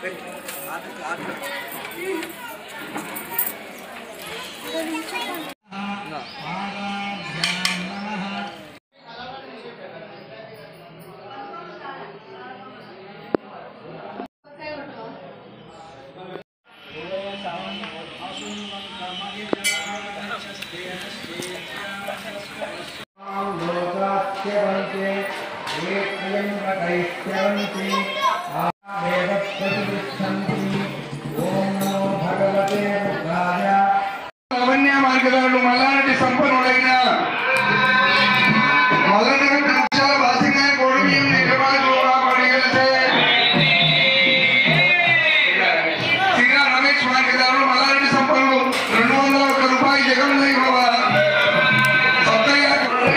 लोकास्यवन्ते ये त्र्यम्बकैश्चरन्ति आमेव प्रतिष्ठन्ति ॐ नमो भगवते रुद्राय అవన్య మార్గదారులు మల్లారెడ్డి సంపన్నుడైన మల్లనగర్ వృక్షాల వాసింగా కోడి బియ్యం నిజమాలు పడిగలిసే శ్రీరా రమేష్ మార్గదారులు మల్లారెడ్డి సంపన్నులు రెండు వందల ఒక్క రూపాయి జగన్ బాబా సత్తయ్య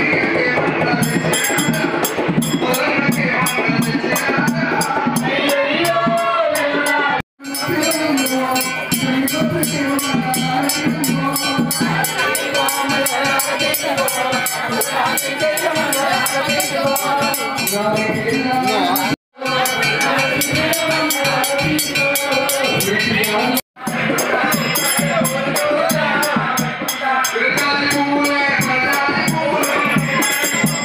పిల్లగాలి పువ్వులే పిల్లగాలి పువ్వులే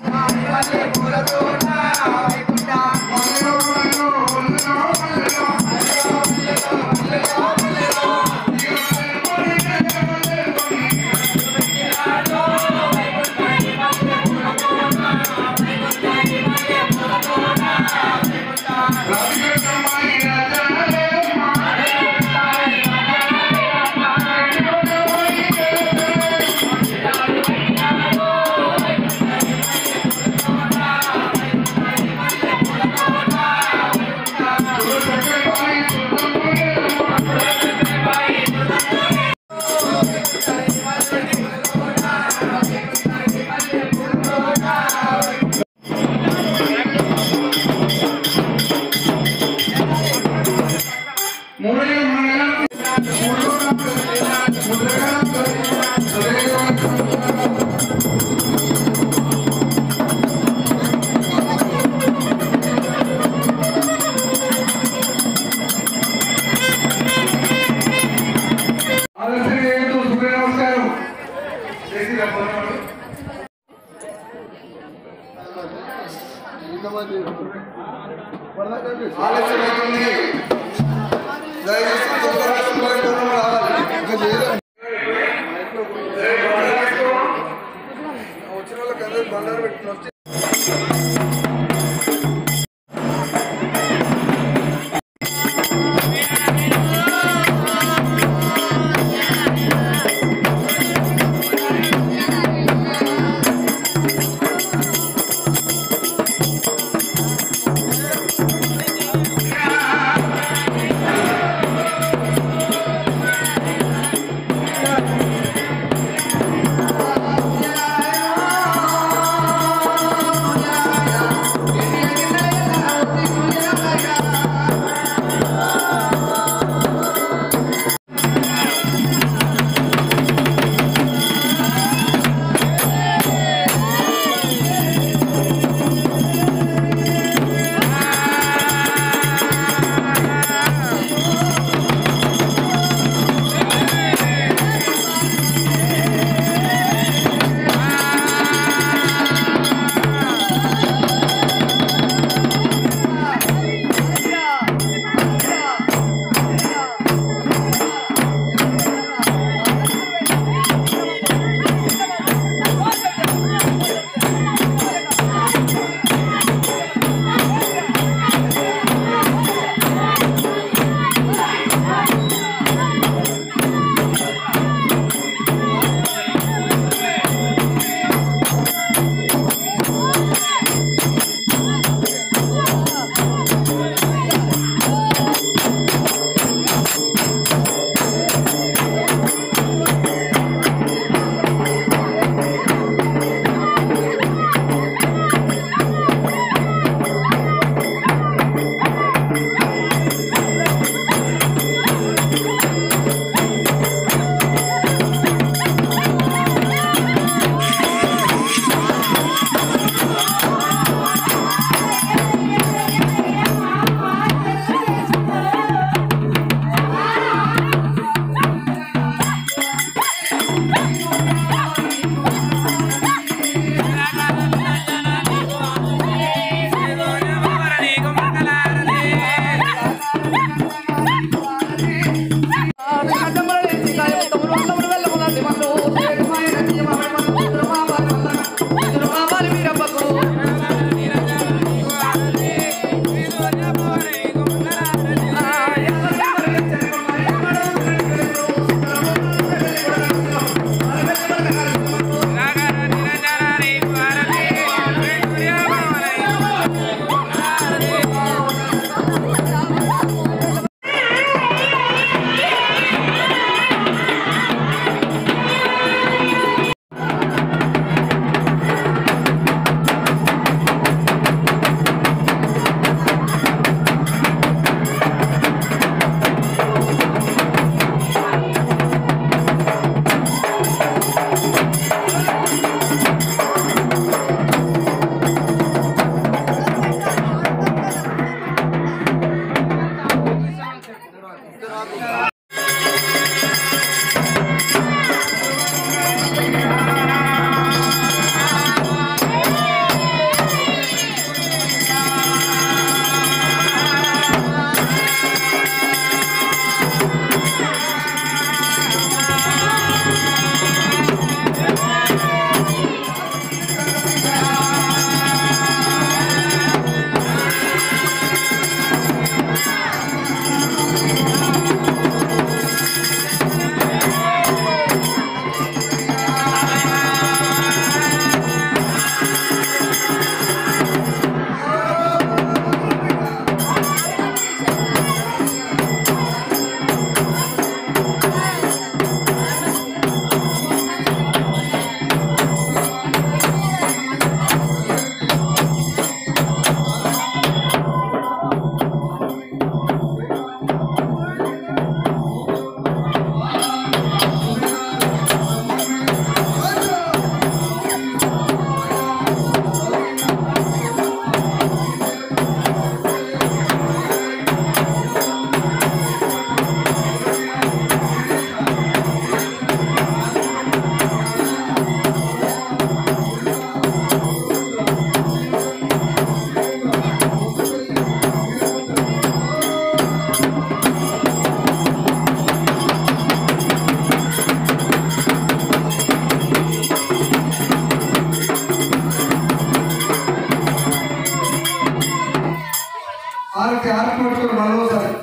సూర్య నమస్కారం చేసి రమ్మన్నాడు ఆలస్యం అవుతుంది దయచేసి తొందరగా శుభ్రంగా రావాలి ఇంకా చేయలేదు వచ్చిన వాళ్ళకి అందరూ బండారు పెట్టుకుని వచ్చి శ్రీరామ హారతి హారతి పట్టుకొని మరోసారి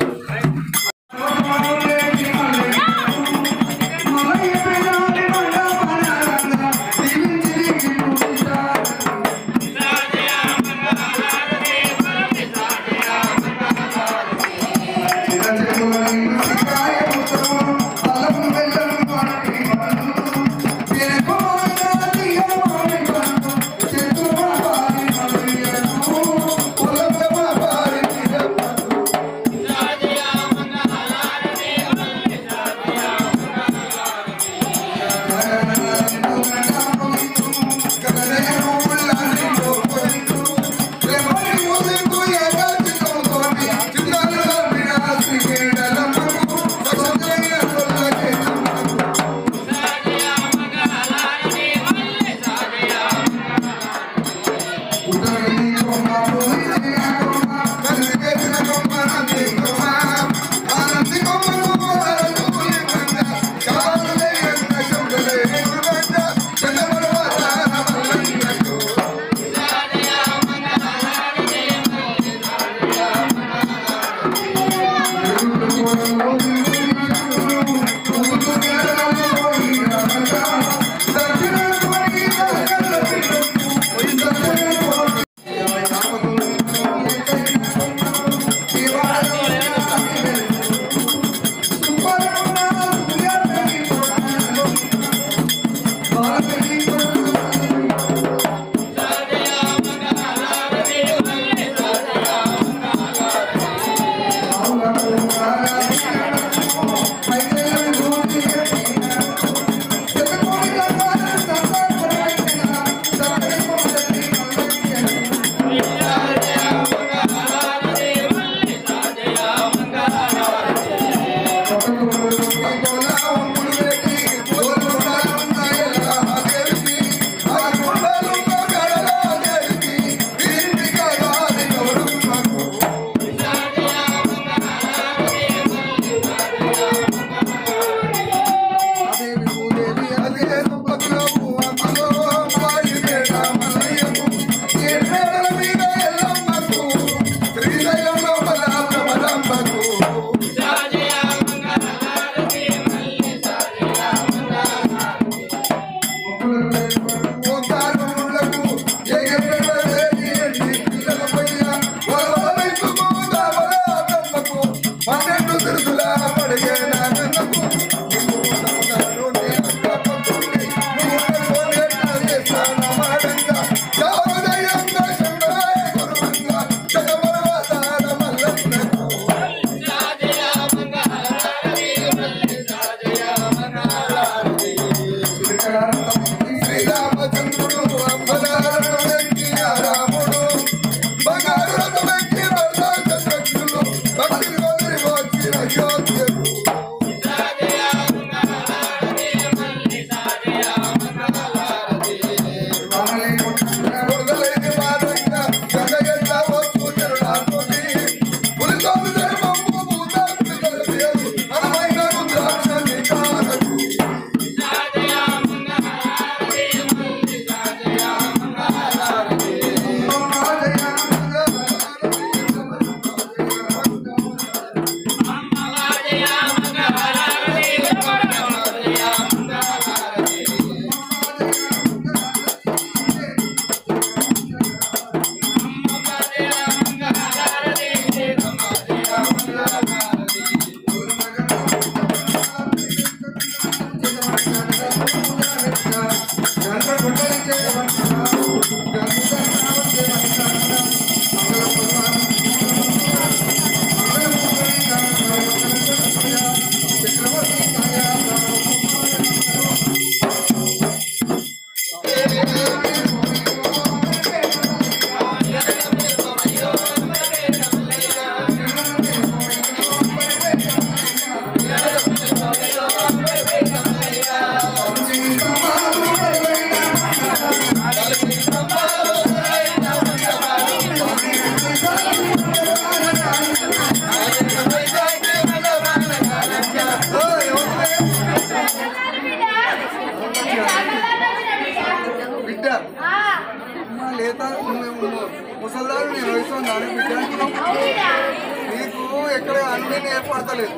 మేము ముసల్దారు నేను వయసు అని బిడ్డ నీకు ఎక్కడ అన్ని ఏర్పడతలేదు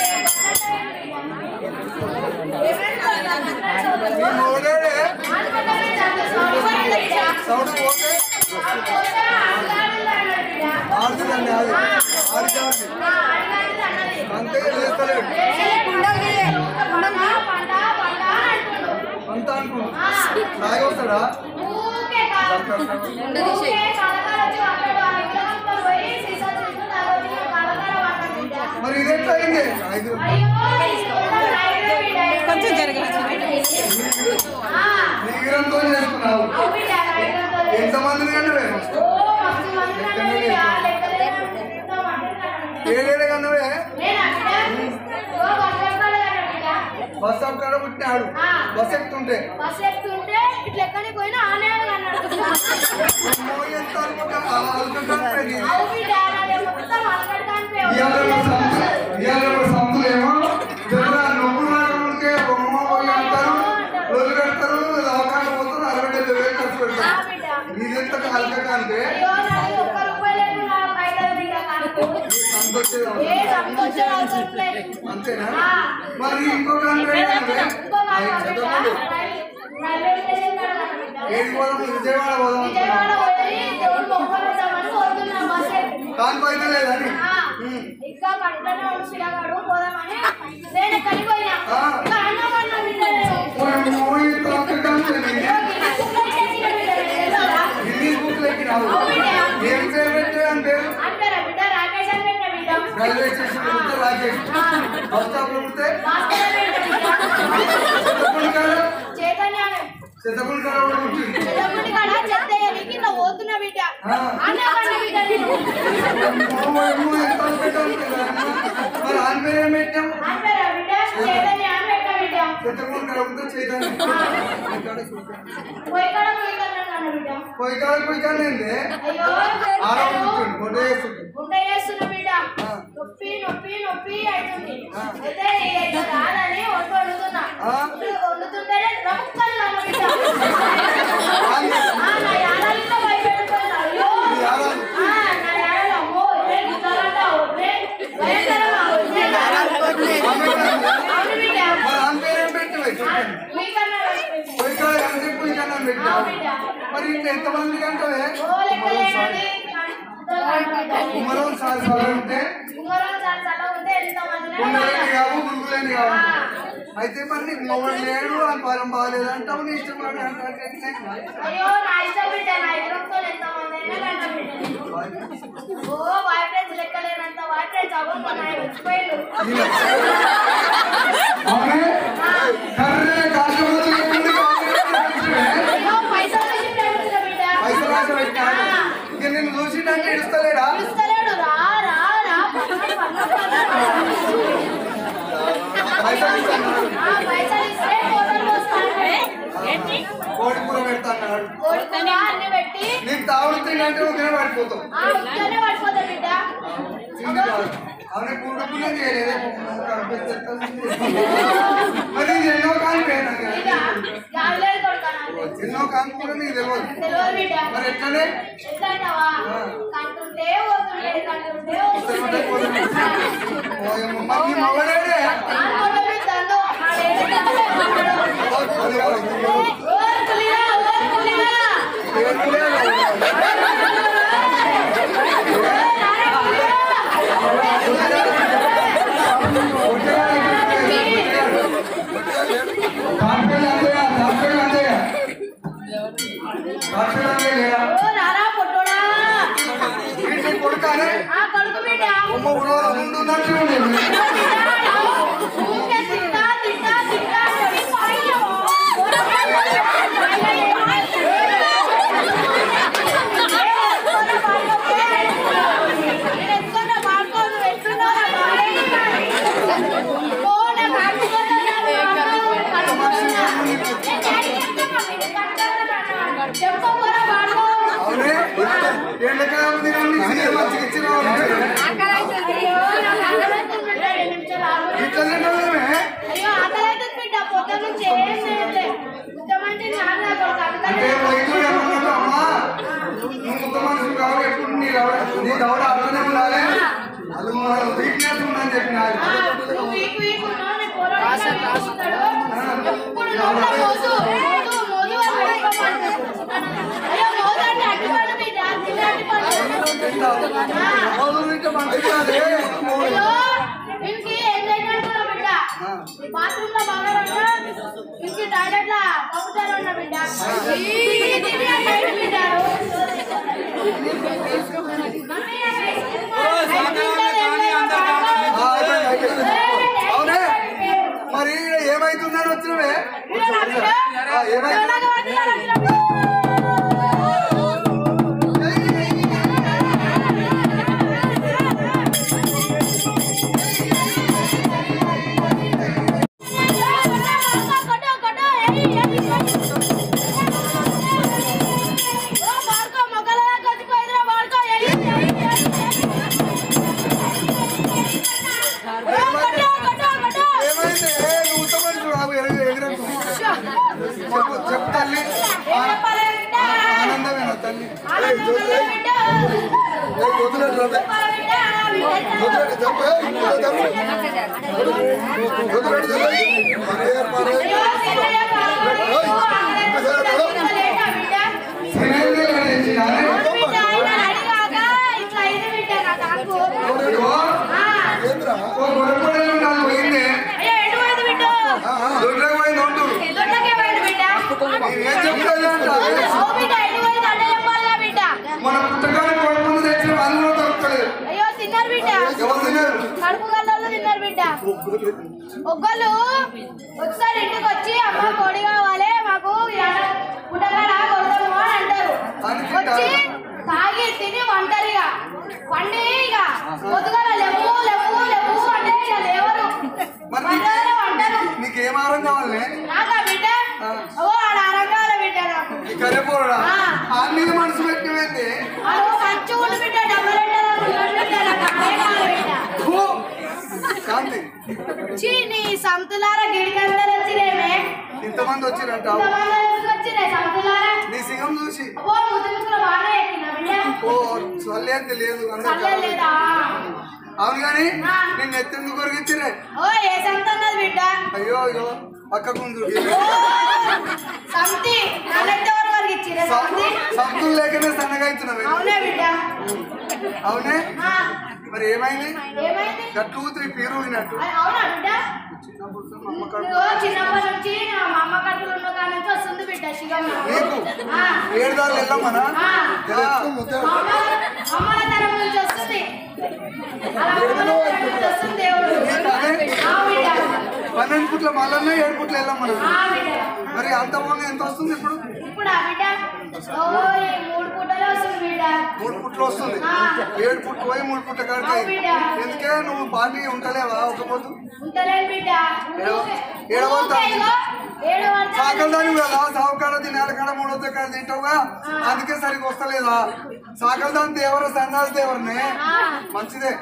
నీ మోడేడే సౌండ్ పోతే ఆడుతుందండి అది ఆడికి ఆడి అంతే లేస్తలేడు అంత అనుకున్నా రాయి వస్తాడా మరి ఇది ఎట్లా అయింది ఐదు కొంచెం జరగచ్చు నీరంతో చేసుకున్నావు ఎంతమందిని కంటే ఏడేడు కన్నవే బస్ స్టాప్ కాడ పుట్టినాడు బస్ ఎక్కుతుంటే బస్ ఎక్కుతుంటే ఇట్లా ఎక్కడికి పోయినా ఆనే అన్నాడు అమ్మో, ఎంత అనుకుంటా అనుకుంటాను అవు బిడ్డ నాది మొత్తం అలగడడానికి ఇవాళ సంతు ఇవాళ సంతులు ఏమో జరా నొప్పులు రాకముందుకే బొమ్మ పోయి అంటారు రోజు కడతారు దవాఖాన పోతారు అరవై డెబ్బై వేలు ఖర్చు పెడతారు నీదెంత కలకంటే అయ్యో నాది ఒక్క రూపాయి లేకుండా బయట బిడ్డ కానుకో సంత వచ్చేది ఏ సంతోషం అవసరం లేదు అంతేనా మరి ఇంకొక అంటే ఇంకో మాట బిడ్డ రైల్వే స్టేషన్ కాడ కదా బిడ్డ ఏది పోదాం విజయవాడ పోదాం విజయవాడ పోయి దేవుడు బొమ్మలు వద్దామని పోతున్నాం బస్ ఎక్కి. దానికి అయితే లేదని ఆ, ఇంకా కట్లనే ఉండు శిలగాడు పోదామని నేను ఎక్కడికి పోయినా ఆ. ఇంకా అన్నం అన్న బిడ్డ గిన్నీస్ బుక్ ఎక్కినావు ఏం పేరు పెట్టే అంటే అంటారా బిడ్డ రాకేష్ అని పెట్టిన బిడ్డ రైల్వే స్టేషన్ ఉంటే రాకేష్ బస్ స్టాప్ లో ఉంటే భాస్కర్ అని పెట్టిన బిడ్డ చెత్తపల్లి కాడ చైతన్య అని. చెత్తపల్లి కాడ కూడా ఉంటుంది చెత్తపల్లి కాడ చెత్త వేయనీకి ఇట్లా పోతున్నా బిడ్డ ఆ. అన్నం అన్న బిడ్డ నేను అమ్మో, అమ్మో, ఎంత పెట్టాలి కదా అమ్మ. మరి ఆన్ పేరు ఏం పెట్టాం అంటారా బిడ్డ చైతన్య అని పెట్టిన బిడ్డ చెత్తపల్లి కాడ ఉంటే చైతన్య పోయి కాడ పోయి కాడ అన్న బిడ్డ పోయి కాడ పోయి కాడ ఏంది అయ్యో ఆరో నేను ఉంటుంది పొట్ట చేస్తుంది గుండె చేస్తున్న బిడ్డ నొప్పి నొప్పి నొప్పి అవుతుంది అయితే ఇక రాదని వంట వండుతున్నా ఆ? వండుతుంటేనే రమ్మని అన్న బిడ్డ ఆ, నా యారాలితో భయపెట్టుకున్నా అయ్యో యారాలు? ఆ, నా యారాలు అమ్మో ఒరే గుద్దాలంటావు ఒరే భయంకరంగా ఒరే అవును బిడ్డ మరి ఆన్ పేరు ఏం పెట్టావు చెప్పండి మీకన్నా respect. పోయి కాడ అంటే పోయి కాడ అని ఆ, పెట్టావు బిడ్డ మరి ఇంకా ఎంతమంది కంటే ఓ లెక్కలేనండి కుమ్మరం సార్ సార్ ఉంటే ఉంగరం చాలా చాలా ఉంటే ఎంత మందినే ఉండలేని కావు గురుగులేని కావు అయితే మరి నీకు మొగడు లేడు ఆ పరం బాగాలేదు అంటావు నీ ఇష్టం అని అంటే అయ్యో నా ఇష్టం బిడ్డ నా ఇష్టంతో ఎంత మంది అయినా కంట బిడ్డ ఓ బాయ్ ఫ్రెండ్స్ లెక్కలేనంత బాయ్ ఫ్రెండ్స్ అవ్వక నా వచ్చిపోయాడు ఆమె కర్రే కాకపోతే చెప్పింది అయ్యో పైసలు వచ్చి ప్రేమించిన బిడ్డ పైసలు రాసి పెట్టాడు ఇక నేను చూసిందంటే ఇస్తలేడా పిలుస్తలేడు రా రా రా పక్కన పక్కన పైసలు ఇస్తాను ఆ పైసలు ఇస్తే ఫోటోలు పోస్తాను కోడి కూర పెడతాడు కోడుకున్న అన్ని పెట్టి నీకు తావుడు తింటే ఒకే పడిపోతావు ఆ ఉత్తనే పడిపోతా బిడ్డ అవునే కూడుకునే చేయలేదే మరి ఇది ఎన్నో కాని ఇక గాలిలో కొడుతాను ఎన్నో కాని కూడా నీకు తెలియదు తెలియదు బిడ్డ మరి ఎట్లనే ఎట్లా అంటావా కంటుంటే పోతుంటే కంటుంటే ఇస్తమంటే పోతుంటే పోతుంది. ఓయమ్మ, మరి నీ మొగడేడే? ఆడోళ్ళని దండు ఆడేడు ఓ పులిరా ఓ పులిరా ఏడులే లేదు. దానిపైన అందేయా, దానిపైన అందేయా. దానిపైన అందేయా. ఓ రారా పొట్టోడా వీటి కొడుకానే ఆ కొడుకు బిడ్డ బొమ్మ ఉడవల ముందు ఉన్నట్టు ఉండేది. ఊరికే తింటా తింటా తింటా అని పాయ్యో. నేను ఎత్తుకున్న పాడుకోను, ఎత్తుకున్నా పాడేది. ఓ, నాకు అడుగుతున్నా, నాకు కడుపుతున్నా. నేను డాడీకి చెప్తున్నా, మీరు కడుపుతున్నా. చెప్పకపోరా పాడుకో. అవునే ఎండకాలం తినండి సినిమా చికిత్స అయ్యో, నాకు ఆకలవుతుంది, రెండు నిమిషాలు ఆగు. ఇట్లా తింటామే అయ్యో ఆకలైతుంది బిడ్డ పొద్దు నుంచి ఏం చేయట్లే ముఖ్యమంత్రి నాన్న కొడుకు అంటే అందుకనే వైద్యుడు ఏమన్నాడు అమ్మా నువ్వు ముద్ద మనుషులు కావాలి ఎప్పుడు నీ దవడ నీ దవడ అర్థనే ఉండాలి అది వీక్నెస్ ఉందని చెప్పిన నువ్వు వీక్ వీక్ ఉన్నావు, నీ పోరాడు చూస్తాడు. ఎప్పుడు నోట్లో మోజు, మోజు, మోజు అని పెట్టుకోమను. అయ్యో, మోజు అంటే అట్టిపండు బిడ్డ, తినే అట్టిపండు. రోజు నుంచి మంచిది కాదే. అయ్యో, వీనికి ఏం చేయమంటున్నావు బిడ్డ? బాత్రూమ్ లో బాగా పడ్డా, వీనికి టాయిలెట్ లో పంపుతారు అన్న బిడ్డ. తిని తిని అంటే ఏంటి బిడ్డ? మమ్మీ, ఆ, అయిపోయింది, అయిపోయింది. అవునే మరి ఏమైతుందని వచ్చినవే ఆ, ఏమైంది ఏమైంది ఏ, నువ్వు ఉత్తమని చూడు, ఆగు, ఎగ- ఎగరకు. చెప్పు చెప్పు తల్లి ఆ- ఆనందమేనా తల్లి ఏయ్, వదిలే. ఏయ్, వదిలేడు రా. వదిలేడు, చెప్పు. ఏయ్, వదిలేడు, చెప్పు. వదిలేడు, చెప్పు. అరే, పరే. తినేది లేనిది నానే. వదిలేడు. ఏంద్రా? ఓ గొడవపడేది ఉండాలి, పోయిందే. ఆ, ఆ, దొడ్లోకి పోయింది ఉండు. నేను ఏం చెప్తాను అంటే మన పుట్టకానికి కొడుకుంది తెచ్చిన వాళ్ళు కూడా దొరకలేదు అయ్యో తిన్నారు బిడ్డ ఎవరు తిన్నారు కడుపు గల్లలో తిన్నారు బిడ్డ ఒక్కళ్ళు ఒకసారి ఇంటికి వచ్చి అమ్మ కోడి కావాలి మాకు పుట్టకాడ కొడతాము అని అంటారు అని వచ్చి తాగి తిని వంటరిగా వండి ఇక పొద్దుగాల లేవు లేవు లేవు అంటే ఇక లేవరు మరి వంటలు వంటలు నీకేం ఆహారం కావాలి నాకా బిడ్డ ఓ ఆడ అరంగాల బిడ్డ నాకు ఈ కర్రెపోడా ఆ. అన్ని మనసు పెట్టినవేంటి అదో మంచి ఊళ్ళు బిడ్డ డబ్బులు బిడ్డ నాకు అదే కావాలి బిడ్డ ఫు! శాంతి చీ నీ సంతులారా గిడికందరు వచ్చినేమే ఇంతమంది వచ్చిరంట ఇంతమంది ఎందుకు వచ్చినాయి సంతులారా నీ సిగం చూసి అబ్బో ముద్దు ముద్దులు బాగా ఎక్కిన బిడ్డ ఓ చల్లేంటి లేదు అందరూ చల్లే లేదా అవును కానీ ఆ. నిన్ను ఎత్తెందుకు కొరిగిచ్చిరే ఓ ఏ సంత అన్నది బిడ్డ అయ్యో అయ్యో పక్కకు ఉంది. ఓ సంతి నన్నెత్తవరు వరకు ఇచ్చిరే సంతి సంతులు లేకనే సన్నగా అవుతున్నావు అవునే బిడ్డ అవునే ఆ, మరి ఏమైంది ఏమైంది గట్లు ఊతిరి పీరు ఊగినట్టు అది అవునా బిడ్డ చిన్నప్పుడు అమ్మ కాడ నువ్వు చిన్నప్పటి నుంచి నా మా అమ్మ కడుపులో ఉన్న కాడ నుంచి వస్తుంది బిడ్డ శిగమ్మ నీకు ఆ, ఏడు దారులు వెళ్ళమనా ఆ. మా అమ్మ అమ్మల తరం నుంచి వస్తుంది అలా అమ్మల తరం నుంచి వస్తుంది దేవుడు ఆ బిడ్డ పన్నెండు పుట్ల మళ్ళీ ఏడు పుట్ల వెళ్ళమన్నా ఆ బిడ్డ మరి అంత పోగా ఎంత వస్తుంది ఇప్పుడు ఇప్పుడు ఆ బిడ్డ ఓ ఈ మూడు పూటలు వస్తుంది బిడ్డ మూడు పుట్లు వస్తుంది ఆ. ఏడు పుట్లు పోయి మూడు పుట్ల కాడికి అవును బిడ్డ. ఎందుకే నువ్వు పార్టీ ఉంటలేవా ఒక పొద్దు ఉంటలేదు బిడ్డ ఊరికే- ఏడవ ఊరికే ఇగో ఏడు పడతా సాకలు దాని కదా సావుకాడ తినాల కాడ మూడో కాడ తింటావుగా అందుకే సరిగ్గా వస్తలేదా సాకలు దాని దేవర సన్నాసి దేవరనే ఆ. మంచిదే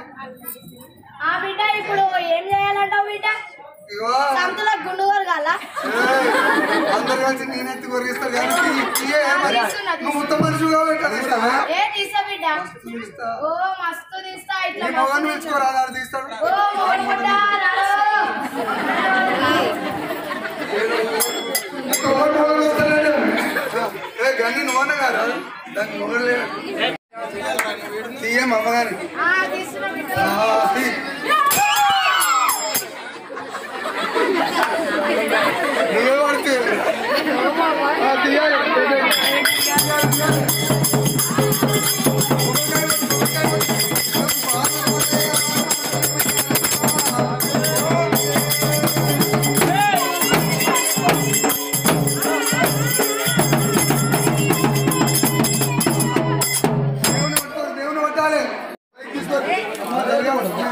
ఆ బిడ్డ ఇప్పుడు ఏం చేయాలంటావు బిడ్డ ఇగో సంతలో గుండు కొరగాల ఏయ్, అందరు కలిసి నేనెత్తి కొరిగిస్తారు కానీ తీ- తీయే మరి నువ్వు ఉత్తమ మనిషి కాబట్టి అది ఇస్తావా? ఏ తీసా బిడ్డ తీస్తా. ఓ మస్తు తీస్తా ఇట్లా నీ మస్తు మొగన్ని తీస్తా. పిలుచుకోరా ఆడు తీస్తాడు ఓ మొగడు పుట్ట, రారో. ఇంకొకటి మొదలు వస్తలేడు. ఏ గన్ని నువ్వన్న గారు దాన్ని నువ్వులే తీయే మా అమ్మగారి ఆ, తీస్తున్నా బిడ్డ. ఆ, తీ. నువ్వే పడితే ఆ, తీయాలి దేవుని పట్టాలి, దేవుని పట్టాలి పైకి తీసుకో. ఆ, జరిగా ఉండు.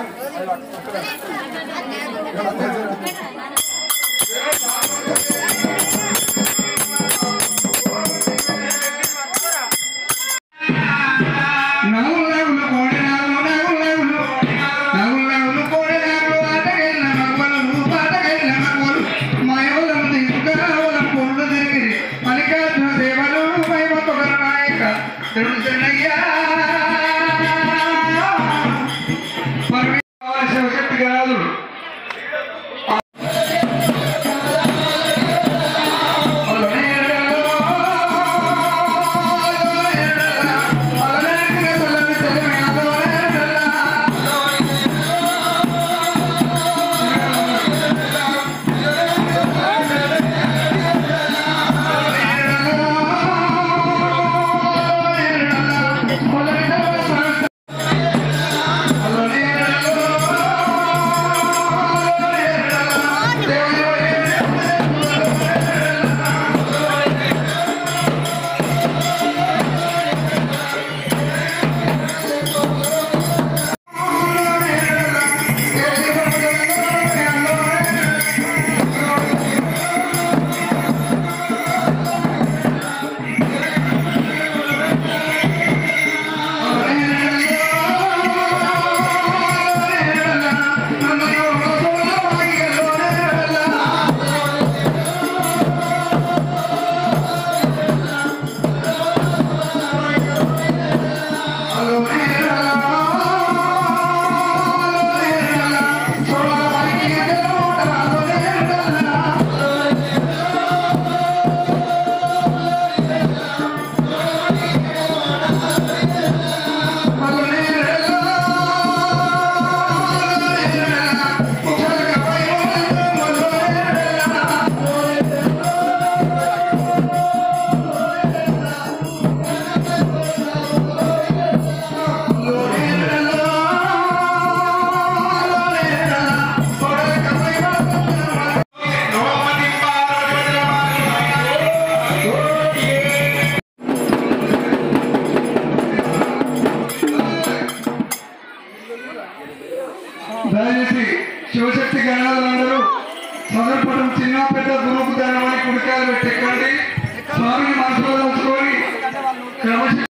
నవ్వులు నవ్వులు కోడి నవ్వులు నవ్వులు నవ్వులు నవ్వులు నవ్వులు కోడి నవ్వులు ఆటకెళ్ళిన నవ్వులు పాటకెళ్ళిన నవ్వులు మాయోలం తీసుకురావలం పొరుడు తిరిగి మల్లికార్జున దేవలు మహిమ పొగర నాయక తిరుడు చెన్నయ్య శివశక్తి గణాలు దయచేసి శివశక్తి గణాలందరూ సదర్పటం చిన్న పెద్ద గురుపు ధనమని కుడికాయలు పెట్టెక్కండి స్వామిని మనసులో ఉంచుకొని క్రమశిక్షణ